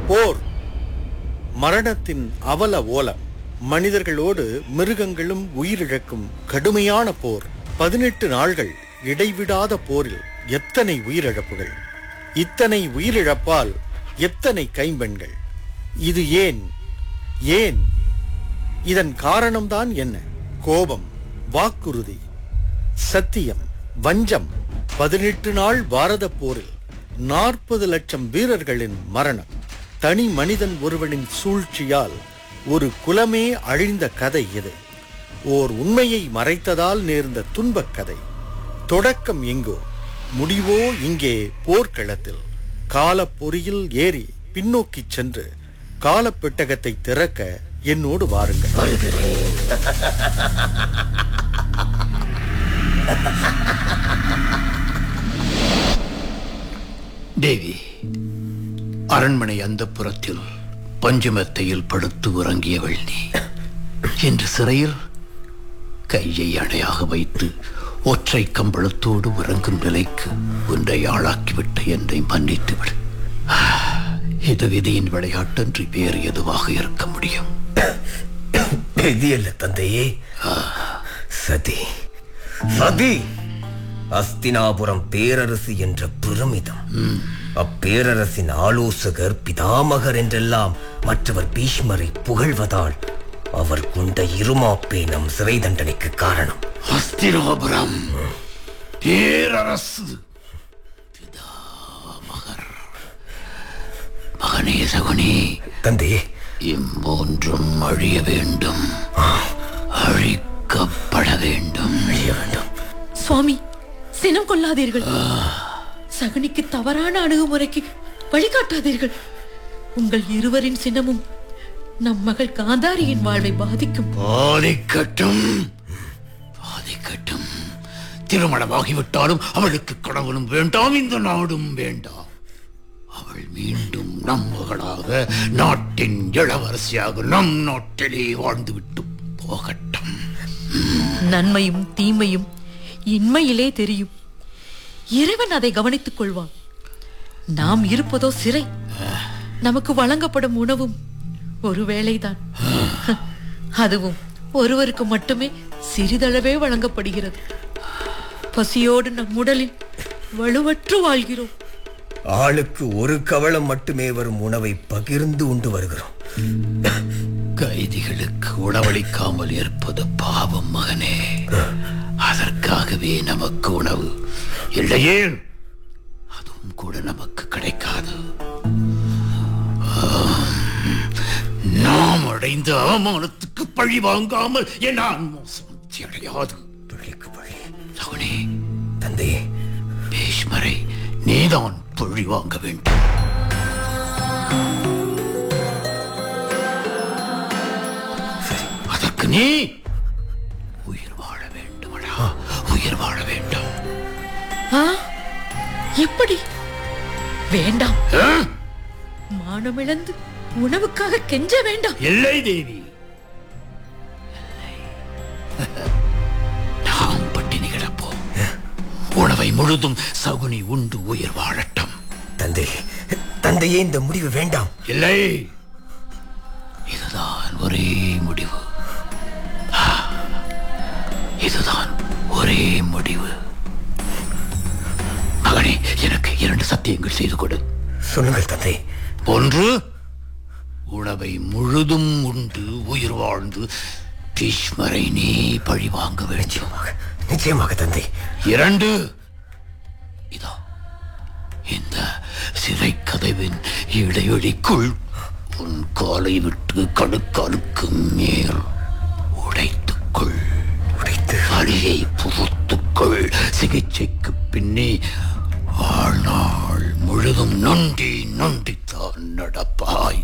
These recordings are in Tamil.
போர் மரணத்தின் அவல ஓலம் மனிதர்களோடு மிருகங்களும் உயிரிழக்கும் கடுமையான போர் பதினெட்டு நாள்கள் இடைவிடாத போரில் எத்தனை உயிரிழப்புகள் இத்தனை உயிரிழப்பால் எத்தனை கைம்பெண்கள் இது ஏன் ஏன் இதன் காரணம்தான் என்ன கோபம் வாக்குறுதி சத்தியம் வஞ்சம் பதினெட்டு நாள் பாரத போரில் நாற்பது லட்சம் வீரர்களின் மரணம் தனி மனிதன் ஒருவனின் சூழ்ச்சியால் ஒரு குலமே அழிந்த கதை இது ஓர் உண்மையை மறைத்ததால் நேர்ந்த துன்பக் கதை தொடக்கம் எங்கோ முடிவோ இங்கே போர்க்களத்தில் காலப்பொறியில் ஏறி பின்னோக்கிச் சென்று காலப்பெட்டகத்தை திறக்க என்னோடு வாருங்கள் தேவி அரண்மனை அந்த புறத்தில் பஞ்சமெத்தையில் படுத்து உறங்கியவள் நீ இன்று சிறையில் கையை அணையாக வைத்து ஒற்றை கம்பளத்தோடு உறங்கும் நிலைக்கு உன்னை ஆளாக்கிவிட்ட என்னை மன்னித்து விடு இது விதியின் விளையாட்டன்றி வேறு எதுவாக இருக்க முடியும் விதியல்ல தந்தையே சதி சதி அஸ்தினாபுரம் பேரரசு என்ற பெருமிதம் அப்பேரரசின் ஆலோசகர் பிதாமகர் என்றெல்லாம் மற்றவர் பீஷ்மரை புகழ்வதால் அவர் கொண்ட இருமாப்பே நம் சிறை தண்டனைக்கு காரணம் அஸ்தினாபுரம் பேரரசு பிதாமகர் மகனே சகுனி தந்தையே இம்மூன்றும் அழிய வேண்டும் அழிக்கப்பட வேண்டும் அழிய வேண்டும் சுவாமி சினம் கொள்ளாதீர்கள் சகுனிக்கு தவறான அணுகுமுறைக்கு வழிகாட்டாதீர்கள் உங்கள் இருவரின் சினமும் நம் மகள் காந்தாரியின் வாழ்வை பாதிக்கும் பாதிக்கட்டும் பாதிக்கட்டும் திருமணமாகிவிட்டாலும் அவளுக்கு கடவுளும் வேண்டாம் இந்த நாடும் வேண்டாம் அவள் மீண்டும் நம் மகளாக நாட்டின் இளவரசியாக நம் நாட்டிலே வாழ்ந்துவிட்டு போகட்டும் நன்மையும் தீமையும் இன்மையிலே தெரியும் இறைவன் அதை கவனித்துக் கொள்வான் நாம் இருப்பதோ சிறை நமக்கு வழங்கப்படும் உணவும் ஒரு வேளைதான் அதுவும் ஒருவருக்கு மட்டுமே சிறிதளவே வழங்கப்படுகிறது பசியோடு நம் உடலில் வலுவற்று வாழ்கிறோம் ஆளுக்கு ஒரு கவளம் மட்டுமே வரும் உணவை பகிர்ந்து உண்டு வருகிறோம் கைதிகளுக்கு உணவளிக்காமல் இருப்பது பாவம் மகனே அதற்காகவே நமக்கு உணவு இல்லையே அதுவும் கூட நமக்கு கிடைக்காது ஆம். நாம் அடைந்த அவமானத்துக்கு பழி வாங்காமல் என் மோசம் அடையாது பழிக்கு பழி சகுனி தந்தையே பீஷ்மரை நீதான் பழி வாங்க வேண்டும் அதற்கு நீ உயிர் வாழ வேண்டுமடா உயிர் வாழ வேண்டும் ஆ? எப்படி வேண்டாம் ஆ? மானமிழந்து உணவுக்காக கெஞ்ச வேண்டாம் இல்லை தேவி இல்லை. நாம் பட்டினி கிடப்போம் உணவை முழுதும் சகுனி உண்டு உயிர் வாழட்டும் தந்தை தந்தையே இந்த முடிவு வேண்டாம் இல்லை இதுதான் ஒரே முடிவு ஆ, இதுதான் ஒரே முடிவு மகனே எனக்கு இரண்டு சத்தியங்கள் செய்து கொடு சொல்லுங்கள் தந்தை ஒன்று உணவை முழுதும் உண்டு உயிர் வாழ்ந்து பீஷ்மரை நீ பழி வாங்க வேண்டும் நிச்சயமாக நிச்சயமாக தந்தை இரண்டு இதோ இந்த சிறை கதவின் இடைவெளிக்குள் உன் காலை விட்டு கணுக்காலுக்கு மேல் உடைத்துக்கொள் உடைத்து வலியை புகுத்துக்கொள் சிகிச்சைக்கு பின்னே வாழ்நாள் முழுதும் நொண்டி நொண்டித்தான் நடப்பாய்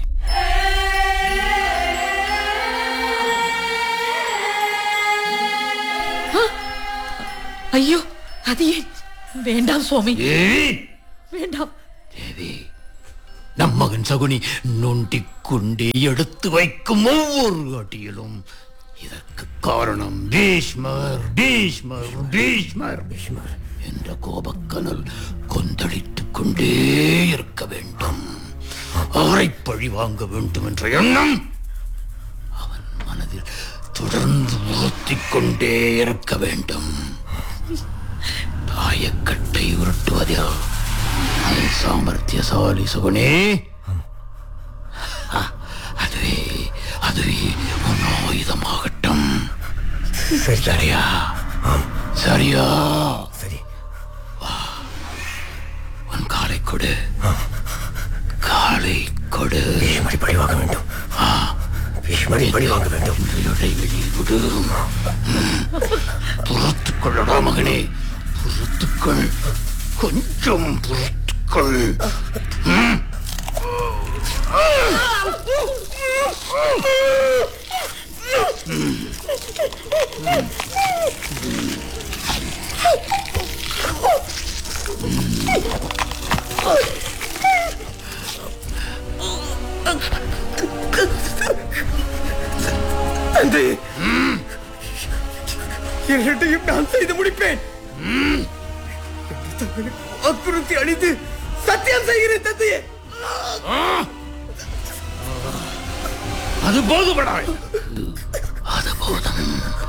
ஐயோ அது ஏன் வேண்டாம் சுவாமி ஏய் வேண்டாம் தேவி நம் மகன் சகுனி நொண்டிக் கொண்டே எடுத்து வைக்கும் ஒவ்வொரு அடியிலும் இதற்கு காரணம் பீஷ்மர் பீஷ்மர் பீஷ்மர் பீஷ்மர் என்ற கோபக்கனல் கொந்தளித்துக் கொண்டே இருக்க வேண்டும் அவரை பழி வாங்க வேண்டும் என்ற எண்ணம் அவன் மனதில் தொடர்ந்து உறுத்திக் கொண்டே இருக்க வேண்டும் தாயக்கட்டை உருட்டுவதில் நீ சாமர்த்தியசாலி சுகுனே அ, அதுவே அதுவே உன் ஆயுதமாகட்டும் சரி சரியா சரியா சரி உன் காலை கொடு காலை கொடு பீஷ்மரை பழி வாங்க வேண்டும் பீஷ்மரை பழி வாங்க வேண்டும் இந்த இடைவெளி விடு பொறுத்துக்கொள்ளடா மகனே பொறுத்துக்கள் கொஞ்சம் பொறுத்துக்கள் தந்தை இரண்டையும் நான் செய்து முடிப்பேன் தங்களுக்கு வாக்குறுதி அளித்து சத்தியம் செய்கிறேன் தந்தையே அது போதுபடா அது போதும்